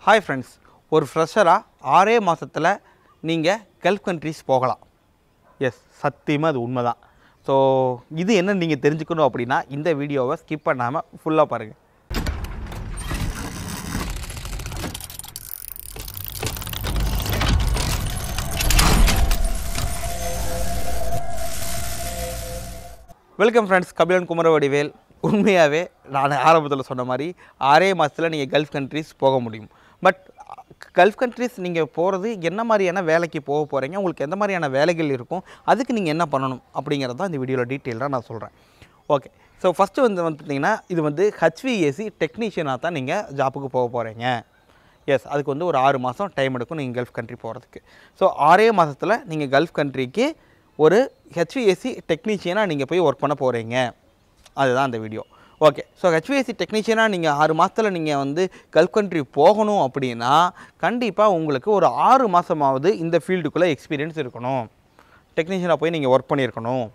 hi friends ஒரு ஃப்ரெஷராக ஆறே மாதத்தில் நீங்கள் கல்ஃப் கண்ட்ரிஸ் போகலாம் எஸ் சத்தியமாக அது உண்மை தான் ஸோ இது என்ன நீங்கள் தெரிஞ்சுக்கணும் அப்படின்னா இந்த வீடியோவை ஸ்கிப் பண்ணாமல் ஃபுல்லாக பாருங்கள் வெல்கம் ஃப்ரெண்ட்ஸ் கபிலன் குமரவடிவேல் உண்மையாகவே நான் ஆரம்பத்தில் சொன்ன மாதிரி ஆறே மாதத்தில் நீங்கள் கல்ஃப் கண்ட்ரிஸ் போக முடியும் பட் கல்ஃப் கண்ட்ரிஸ் நீங்கள் போகிறது என்ன மாதிரியான வேலைக்கு போக போகிறீங்க உங்களுக்கு எந்த மாதிரியான வேலைகள் இருக்கும் அதுக்கு நீங்கள் என்ன பண்ணணும் அப்படிங்கிறது தான் இந்த வீடியோவில் டீட்டெயிலாக நான் சொல்கிறேன் ஓகே ஸோ ஃபஸ்ட்டு வந்து வந்து பார்த்தீங்கன்னா இது வந்து ஹச்விஏசி டெக்னீஷியனாக தான் நீங்கள் ஜாப்புக்கு போக போகிறீங்க எஸ் அதுக்கு வந்து ஒரு ஆறு மாதம் டைம் எடுக்கும் நீங்கள் கல்ஃப் கண்ட்ரி போகிறதுக்கு ஸோ ஆறே மாதத்தில் நீங்கள் கல்ஃப் கண்ட்ரிக்கு ஒரு ஹெச்விஎஸ்சி டெக்னீஷியனாக நீங்கள் போய் ஒர்க் பண்ண போகிறீங்க அதுதான் அந்த வீடியோ ஓகே ஸோ ஹெச்விஎஸ்சி டெக்னீஷியனாக நீங்கள் ஆறு மாதத்தில் நீங்கள் வந்து கல்ஃப் கண்ட்ரி போகணும் அப்படின்னா கண்டிப்பாக உங்களுக்கு ஒரு ஆறு மாதமாவது இந்த ஃபீல்டுக்குள்ளே எக்ஸ்பீரியன்ஸ் இருக்கணும் டெக்னீஷியனாக போய் நீங்கள் ஒர்க் பண்ணியிருக்கணும்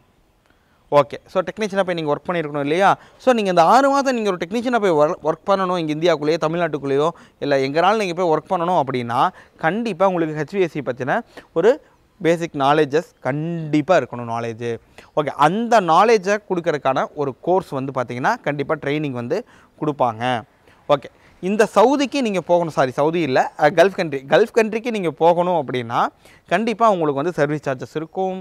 ஓகே ஸோ டெக்னீஷியனாக போய் நீங்கள் ஒர்க் பண்ணியிருக்கணும் இல்லையா ஸோ நீங்கள் இந்த ஆறு மாதம் நீங்கள் ஒரு டெக்னீஷியனாக போய் ஒர்க் பண்ணணும் இங்கே இந்தியாவுக்குள்ளேயோ தமிழ்நாட்டுக்குள்ளேயோ இல்லை எங்கேனாலும் நீங்கள் போய் ஒர்க் பண்ணணும் அப்படின்னா கண்டிப்பாக உங்களுக்கு ஹெச்விஎஸ்சி பற்றின ஒரு பேசிக் நாலேஜஸ் கண்டிப்பாக இருக்கணும் நாலேஜு ஓகே அந்த நாலேஜை கொடுக்கறதுக்கான ஒரு கோர்ஸ் வந்து பார்த்திங்கன்னா கண்டிப்பாக ட்ரைனிங் வந்து கொடுப்பாங்க ஓகே இந்த சவுதிக்கு நீங்கள் போகணும் சாரி சவுதி இல்லை அஹ், கல்ஃப் கண்ட்ரி கல்ஃப் கண்ட்ரிக்கு நீங்கள் போகணும் அப்படின்னா கண்டிப்பாக உங்களுக்கு வந்து சர்வீஸ் சார்ஜஸ் இருக்கும்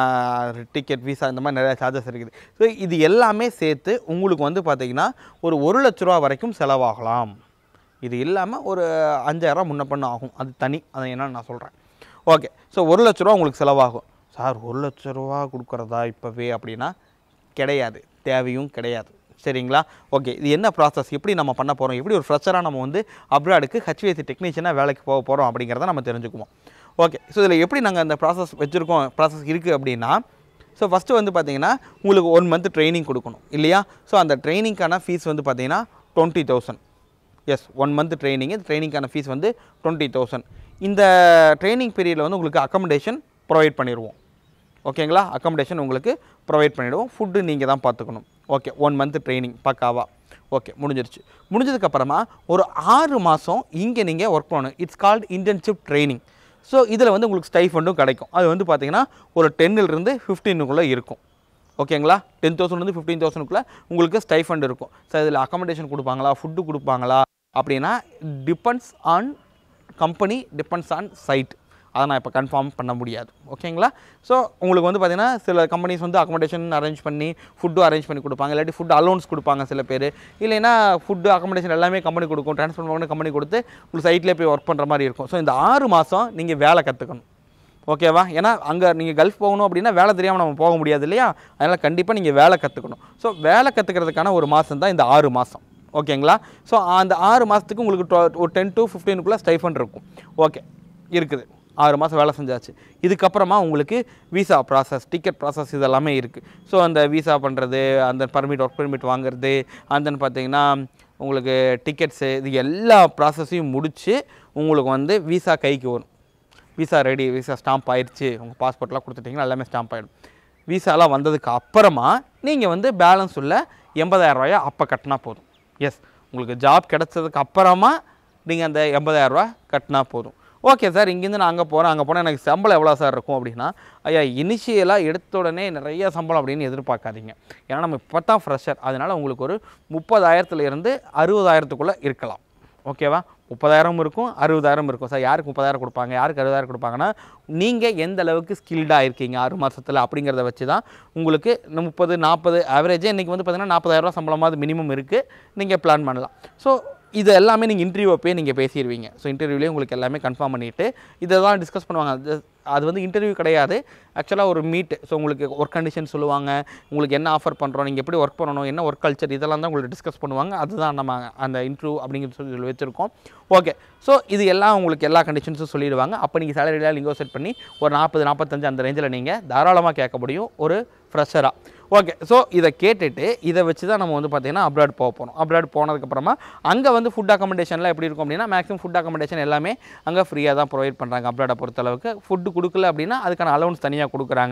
டிக்கெட் விசா இந்த மாதிரி நிறையா சார்ஜஸ் இருக்குது ஸோ இது எல்லாமே சேர்த்து உங்களுக்கு வந்து பார்த்திங்கன்னா ஒரு ஒரு லட்ச ரூபா வரைக்கும் செலவாகலாம் இது இல்லாமல் ஒரு அஞ்சாயிரம் முன்ன பண்ண ஆகும் அது தனி அதை என்னன்னு நான் சொல்கிறேன் ஓகே ஸோ ஒரு லட்ச ரூபா உங்களுக்கு செலவாகும் சார் ஒரு லட்ச ரூபா கொடுக்குறதா இப்போவே அப்படின்னா கிடையாது தேவையும் கிடையாது சரிங்களா ஓகே இது என்ன ப்ராசஸ் எப்படி நம்ம பண்ண போகிறோம் எப்படி ஒரு ஃப்ரெஷராக நம்ம வந்து அப்ராடுக்கு ஹச்விஎஸ்சி டெக்னீஷியனாக வேலைக்கு போக போகிறோம் அப்படிங்கிறத நம்ம தெரிஞ்சுக்குவோம் ஓகே ஸோ இதில் எப்படி நாங்கள் அந்த ப்ராசஸ் வச்சுருக்கோம் ப்ராசஸ் இருக்குது அப்படின்னா ஸோ ஃபஸ்ட்டு வந்து பார்த்தீங்கன்னா உங்களுக்கு ஒன் மந்த் ட்ரைனிங் கொடுக்கணும் இல்லையா ஸோ அந்த ட்ரைனிங்க்கான ஃபீஸ் வந்து பார்த்தீங்கன்னா டுவெண்ட்டி தௌசண்ட் எஸ் ஒன் மந்த் ட்ரைனிங்கு ட்ரைனிங்க்கான ஃபீஸ் வந்து டுவெண்ட்டி தௌசண்ட் இந்த ட்ரைனிங் பீரியடில் வந்து உங்களுக்கு அக்கமடேஷன் ப்ரொவைட் பண்ணிடுவோம் ஓகேங்களா அக்கமடேஷன் உங்களுக்கு ப்ரொவைட் பண்ணிவிடுவோம் ஃபுட்டு நீங்கள் தான் பார்த்துக்கணும் ஓகே ஒன் மந்த் ட்ரைனிங் பக்காவா ஓகே முடிஞ்சிருச்சு முடிஞ்சதுக்கப்புறமா ஒரு ஆறு மாதம் இங்கே நீங்கள் ஒர்க் பண்ணணும் it's called internship training so இதில் வந்து உங்களுக்கு ஸ்டைஃபண்டும் கிடைக்கும் அது வந்து பார்த்தீங்கன்னா ஒரு டென்னிலிருந்து ஃபிஃப்டீனுக்குள்ளே இருக்கும் ஓகேங்களா டென் தௌசண்ட்லேருந்து ஃபிஃப்டீன் தௌசண்ட்குள்ளே உங்களுக்கு ஸ்டைஃபண்ட் இருக்கும் ஸோ இதில் அக்கமடேஷன் கொடுப்பாங்களா ஃபுட்டு கொடுப்பாங்களா அப்படின்னா depends on company depends on site அதை நான் இப்போ கன்ஃபார்ம் பண்ண முடியாது ஓகேங்களா ஸோ உங்களுக்கு வந்து பார்த்தீங்கன்னா சில கம்பெனிஸ் வந்து அக்கமடேஷன் அரேஞ்ச் பண்ணி ஃபுட்டு அரேஞ்ச் பண்ணி கொடுப்பாங்க இல்லாட்டி ஃபுட் அலோன்ஸ் கொடுப்பாங்க சில பேர் இல்லைன்னா ஃபுட்டு அக்கமடேஷன் எல்லாமே கம்பெனி கொடுக்கும் ட்ரான்ஸ்போர்ட் பண்ணி கம்பெனி கொடுத்து உங்களுக்கு சைட்லேயே போய் ஒர்க் பண்ணுற மாதிரி இருக்கும் ஸோ இந்த ஆறு மாதம் நீங்கள் வேலை கற்றுக்கணும் ஓகேவா ஏன்னா அங்கே நீங்கள் கல்ஃப் போகணும் அப்படின்னா வேலை தெரியாமல் நம்ம போக முடியாது இல்லையா அதனால் கண்டிப்பாக நீங்கள் வேலை கற்றுக்கணும் ஸோ வேலை கற்றுக்கிறதுக்கான ஒரு மாதம் தான் இந்த ஆறு மாதம் ஓகேங்களா ஸோ அந்த ஆறு மாதத்துக்கு உங்களுக்கு டொ- ஒரு டென் டு ஃபிஃப்டீனுக்குள்ளே ஸ்டைஃபண்ட் இருக்கும் ஓகே இருக்குது ஆறு மாதம் வேலை செஞ்சாச்சு இதுக்கப்புறமா உங்களுக்கு விசா ப்ராசஸ் டிக்கெட் ப்ராசஸ் இதெல்லாமே இருக்குது ஸோ அந்த விசா பண்ணுறது அந்த பர்மிட் ஒர்க் பர்மிட் வாங்குறது அந்தன்னு பார்த்தீங்கன்னா உங்களுக்கு டிக்கெட்ஸு இது எல்லா ப்ராசஸையும் முடித்து உங்களுக்கு வந்து விசா கைக்கு வரும் விசா ரெடி விசா ஸ்டாம்ப் ஆயிடுச்சு உங்கள் பாஸ்போர்ட்லாம் கொடுத்துட்டிங்கன்னா எல்லாமே ஸ்டாம்ப் ஆகிடும் விசாலாம் வந்ததுக்கு அப்புறமா நீங்கள் வந்து பேலன்ஸ் உள்ள எண்பதாயிரம் ரூபாயை அப்போ கட்டினா போதும் எஸ் உங்களுக்கு ஜாப் கிடச்சதுக்கு அப்புறமா நீங்கள் அந்த எண்பதாயிரம் ரூபாய் கட்டினா போதும் ஓகே சார் இங்கேருந்து நான் அங்கே போகிறேன் அங்கே போனால் எனக்கு சம்பளம் எவ்வளோ சார் இருக்கும் அப்படின்னா ஐயா இனிஷியலாக எடுத்த உடனே நிறைய சம்பளம் அப்படின்னு எதிர்பார்க்காதீங்க ஏன்னா நம்ம இப்போ தான் ஃப்ரெஷர் அதனால் உங்களுக்கு ஒரு முப்பதாயிரத்துலேருந்து அறுபதாயிரத்துக்குள்ளே இருக்கலாம் ஓகேவா முப்பதாயிரம் இருக்கும் அறுபதாயிரம் இருக்கும் சார் யாருக்கு முப்பதாயிரம் கொடுப்பாங்க யாருக்கு அறுபதாயிரம் கொடுப்பாங்கன்னா நீங்கள் எந்த அளவுக்கு ஸ்கில்டாக இருக்கீங்க ஆறு மாதத்தில் அப்படிங்கிறத வச்சு தான் உங்களுக்கு இந்த முப்பது நாற்பது ஆவரேஜே இன்றைக்கி வந்து பார்த்தீங்கன்னா நாற்பதாயிரரூவா சம்பளமாவது மினிமம் இருக்குது நீங்கள் பிளான் பண்ணலாம் ஸோ இது எல்லாமே நீங்கள் இன்டர்வியூ போய் நீங்கள் பேசிடுவீங்க ஸோ இன்டர்வியூலேயே உங்களுக்கு எல்லாமே கன்ஃபார்ம் பண்ணிவிட்டு இதை தான் டிஸ்கஸ் பண்ணுவாங்க அது அது வந்து இன்டர்வியூ கிடையாது ஆக்சுவலாக ஒரு மீட் ஸோ உங்களுக்கு ஒர்க் கண்டிஷன் சொல்லுவாங்க உங்களுக்கு என்ன ஆஃபர் பண்ணுறோம் நீங்கள் எப்படி ஒர்க் பண்ணணும் என்ன ஒர்க் கல்ச்சர் இதெல்லாம் தான் உங்களுக்கு டிஸ்கஸ் பண்ணுவாங்க அதுதான் நம்ம அந்த இன்டர்வியூ அப்படிங்கிறது சொல்லி வச்சுருக்கோம் ஓகே ஸோ இது எல்லாம் உங்களுக்கு எல்லா கண்டிஷன்ஸும் சொல்லிடுவாங்க அப்போ நீங்கள் சேலரியெலாம் லிங்கோ செட் பண்ணி ஒரு நாற்பது நாற்பத்தஞ்சு அந்த ரேஞ்சில் நீங்கள் தாராளமாக கேட்க முடியும் ஒரு ஃப்ரெஷராக ஓகே ஸோ இதை கேட்டுட்டு இதை வச்சு தான் நம்ம வந்து பார்த்தீங்கன்னா அப்ராட் போக போகிறோம் அப்ராட் போனதுக்கப்புறமா அங்கே வந்து ஃபுட் அக்கமடேஷன்லாம் எப்படி இருக்கும் அப்படின்னா மேக்ஸிமம் ஃபுட் அக்கமடேஷன் எல்லாமே அங்கே ஃப்ரீயாக தான் ப்ரொவைட் பண்ணுறாங்க அப்ராடை பொறுத்தளவுக்கு ஃபுட்டு கொடுக்கல அப்படின்னா அதுக்கான அலௌன்ஸ் தனியாக கொடுக்குறாங்க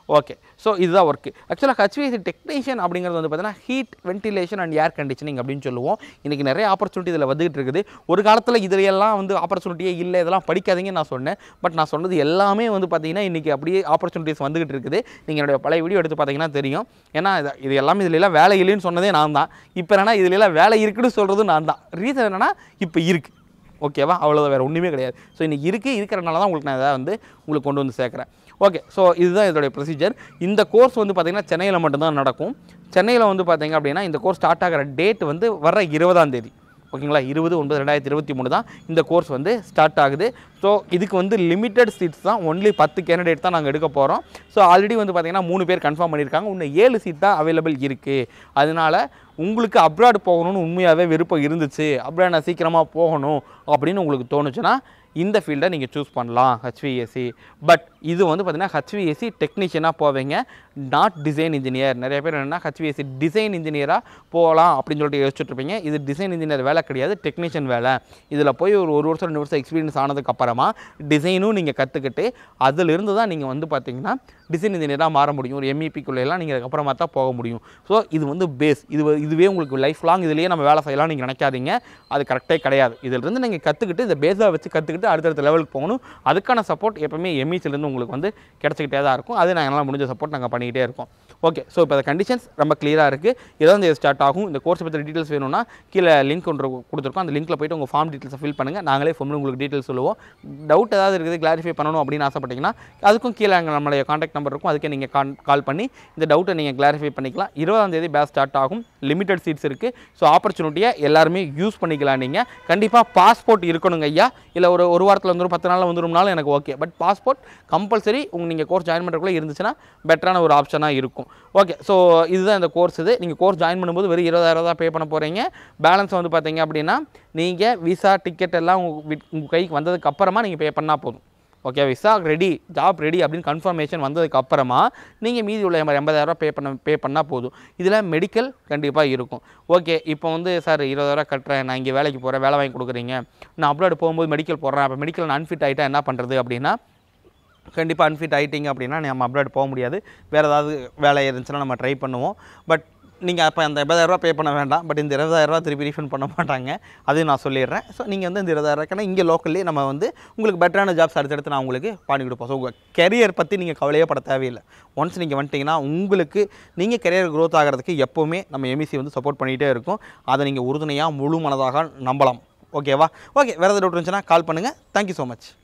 ஓகே ஸோ இதுதான் ஒர்க்கு ஆக்சுவலாக ஹச்விஎஸ்சி டெக்னீஷியன் அப்படிங்கிறது வந்து பார்த்தீங்கன்னா heat ventilation and air conditioning அப்படின்னு சொல்லுவோம் இன்றைக்கி நிறைய ஆப்பர்ச்சுனிட்டி இதில் வந்துகிட்டு இருக்குது ஒரு காலத்தில் இதுல எல்லாம் வந்து ஆப்பர்ச்சுனிட்டியே இல்லை இதெல்லாம் படிக்காதீங்கன்னு நான் சொன்னேன் பட் நான் சொன்னது எல்லாமே வந்து பார்த்தீங்கன்னா இன்றைக்கி அப்படியே ஆப்பர்ச்சுனிட்டிஸ் வந்துகிட்டு இருக்குது நீங்கள் என்னுடைய பழைய வீடியோ எடுத்து பார்த்தீங்கன்னா தெரியும் ஏன்னா இது- இது எல்லாமே இதுல எல்லாம் வேலை இல்லைன்னு சொன்னதே நான் தான் இப்போ என்னன்னா இதுல எல்லாம் வேலை இருக்குன்னு சொல்கிறது நான் தான் ரீசன் என்னன்னா இப்போ இருக்குது ஓகேவா அவ்வளோதான் வேறு ஒன்றுமே கிடையாது ஸோ இன்னைக்கு இருக்குது இருக்கிறனால தான் உங்களுக்கு நான் இதை வந்து உங்களுக்கு கொண்டு வந்து சேர்க்குறேன் ஓகே ஸோ இதுதான் இதோடைய ப்ரொசீஜர் இந்த கோர்ஸ் வந்து பார்த்திங்கன்னா சென்னையில் மட்டும்தான் நடக்கும் சென்னையில் வந்து பார்த்தீங்க அப்படின்னா இந்த கோர்ஸ் ஸ்டார்ட் ஆகிற டேட் வந்து வர இருபதாம் தேதி ஓகேங்களா இருபது ஒன்பது ரெண்டாயிரத்தி இருபத்தி மூணு தான் இந்த கோர்ஸ் வந்து ஸ்டார்ட் ஆகுது ஸோ இதுக்கு வந்து லிமிட்டட் சீட்ஸ் தான் ஒன்லி பத்து கேண்டிடேட் தான் நாங்கள் எடுக்க போகிறோம் ஸோ ஆல்ரெடி வந்து பார்த்தீங்கன்னா மூணு பேர் கன்ஃபார்ம் பண்ணியிருக்காங்க இன்னும் ஏழு சீட் தான் அவைலபிள் இருக்குது அதனால உங்களுக்கு அப்ராட் போகணும்னு உண்மையாகவே விருப்பம் இருந்துச்சு அப்ராட் நான் சீக்கிரமாக போகணும் அப்படின்னு உங்களுக்கு தோணுச்சுன்னா இந்த ஃபீல்டை நீங்கள் சூஸ் பண்ணலாம் ஹச்விஎஸ்சி பட் இது வந்து பார்த்தீங்கன்னா ஹச்விஎஸ்சி டெக்னீஷியனாக போவீங்க நாட் டிசைன் இன்ஜினியர் நிறைய பேர் என்னென்னா ஹச்விஎஸ்சி டிசைன் இன்ஜினியராக போகலாம் அப்படின்னு சொல்லிட்டு யோசிச்சுட்டு இருப்பீங்க இது டிசைன் இன்ஜினியர் வேலை கிடையாது டெக்னீஷியன் வேலை இதில் போய் ஒரு ஒரு வருஷம் ரெண்டு வருஷம் எக்ஸ்பீரியன்ஸ் ஆனதுக்கு அப்புறமா டிசைனும் நீங்கள் கற்றுக்கிட்டு அதிலிருந்து தான் நீங்கள் வந்து பார்த்தீங்கன்னா டிசைன் இன்ஜினியராக மாற முடியும் ஒரு எம்இபிக்குள்ளெல்லாம் நீங்கள் அதுக்கப்புறமா தான் போக முடியும் ஸோ இது வந்து பேஸ் இது வ- இதுவே உங்களுக்கு லைஃப் லாங் இதுலேயே நம்ம வேலை செய்யலாம் நீங்கள் நினைக்காதீங்க அது கரெக்டே கிடையாது இதிலிருந்து நீங்கள் கற்றுக்கிட்டு இந்த பேஸாக வச்சு கற்றுக்கிட்டு அடுத்தடுத்த லெவலுக்கு போகணும் அதுக்கான சப்போர்ட் எப்பவுமே எம்இசிலேருந்து உங்களுக்கு வந்து கிடச்சிக்கிட்டே தான் இருக்கும் அது நாங்கள் எல்லாம் முடிஞ்ச சப்போர்ட் நாங்கள் பண்ணிக்கிட்டே இருக்கோம் ஓகே ஸோ இப்போ அந்த கண்டிஷன்ஸ் ரொம்ப கிளியராக இருக்குது இதான் இந்த ஸ்டார்ட் ஆகும் இந்த கோர்ஸ் பற்றி டீட்டெயில்ஸ் வேணும்னா கீழே லிங்க் ஒன்று கொடுத்துருக்கோம் அந்த லிங்க்கில் போயிட்டு உங்கள் ஃபார்ம் டீட்டெயில்ஸை ஃபில் பண்ணுங்கள் நாங்களே ஃபோன் உங்களுக்கு டீட்டெயில்ஸ் சொல்லுவோம் டவுட் ஏதாவது இருக்குது கிளாரிஃபை பண்ணணும் அப்படின்னு ஆசைப்பட்டீங்கன்னா அதுக்கும் கீழே அங்கே நம்மளுடைய காண்டாக்ட் நம்பர் இருக்கும் அதுக்கே நீங்கள் கான் கால் பண்ணி இந்த டவுட்டை நீங்கள் கிளாரிஃபை பண்ணிக்கலாம் இருபதாம் தேதி பேட்ச் ஸ்டார்ட் ஆகும் லிமிட்டட் சீட்ஸ் இருக்குது ஸோ ஆப்பர்ச்சுனிட்டியை எல்லாருமே யூஸ் பண்ணிக்கலாம் நீங்கள் கண்டிப்பாக பாஸ்போர்ட் இருக்கணுங்க ஐயா இல்லை ஒரு ஒரு வாரத்தில் வந்துடும் பத்து நாளில் வந்துடும்னாலும் எனக்கு ஓகே பட் பாஸ்போர்ட் கம்பல்சரி உங்கள் நீங்கள் கோர்ஸ் ஜாயின் பண்ணுறதுக்குள்ளே இருந்துச்சுன்னா பெட்டரான ஒரு ஆப்ஷனாக இருக்கும் ஓகே ஸோ இதுதான் இந்த கோர்ஸ் இது நீங்கள் கோர்ஸ் ஜாயின் பண்ணும்போது வெறும் இருபதாயிரம் தான் பே பண்ண போகிறீங்க பேலன்ஸ் வந்து பார்த்தீங்க அப்படின்னா நீங்கள் விசா டிக்கெட் எல்லாம் உங்கள் வீட் உங்கள் கைக்கு வந்ததுக்கு அப்புறமா நீங்கள் பே பண்ணால் போதும் okay visa ready job ready அப்படின்னு கன்ஃபர்மேஷன் வந்ததுக்கு அப்புறமா நீங்கள் மீதி உள்ள எண்ப- எண்பதாயிரரூவா பே பண்ண பே பண்ணால் போதும் இதில் மெடிக்கல் கண்டிப்பாக இருக்கும் ஓகே இப்போ வந்து சார் இருபதாயிரம் கட்டுறேன் நான் இங்கே வேலைக்கு போகிறேன் வேலை வாங்கி கொடுக்குறீங்க நான் அப்ராட் போகும்போது மெடிக்கல் போடுறேன் அப்போ மெடிக்கல் நான் அன்ஃபிட் ஆகிட்டா என்ன பண்ணுறது அப்படின்னா கண்டிப்பாக அன்ஃபிட் ஆகிட்டீங்க அப்படின்னா நம்ம அப்ராட் போக முடியாது வேறு ஏதாவது வேலை இருந்துச்சுன்னா நம்ம ட்ரை பண்ணுவோம் பட் நீங்கள் அப்போ அந்த எண்பதாயிரரூவா பே பண்ண வேண்டாம் பட் இந்த இருபதாயிரரூவா திருப்பி ரீஃபண்ட் பண்ண மாட்டாங்க அதையும் நான் சொல்லிடுறேன் ஸோ நீங்கள் வந்து இந்த இருபதாயிரரூவாய்க்கான இங்கே லோக்கல்லே நம்ம வந்து உங்களுக்கு பெட்டரான ஜாப்ஸ் அடுத்தடுத்து நான் உங்களுக்கு பண்ணி கொடுப்போம் ஸோ உங்கள் கெரியர் பற்றி நீங்கள் கவலையே பட தேவையில்லை ஒன்ஸ் நீங்கள் வந்துட்டீங்கன்னா உங்களுக்கு நீங்கள் கெரியர் growth ஆகிறதுக்கு எப்போவுமே நம்ம எம்இசி வந்து சப்போர்ட் பண்ணிகிட்டே இருக்கும் அதை நீங்கள் உறுதுணையாக முழு மனதாக நம்பலாம் ஓகேவா ஓகே வேறு ஏதாவது டவுட் இருந்துச்சுன்னா கால் பண்ணுங்கள் தேங்க்யூ ஸோ மச்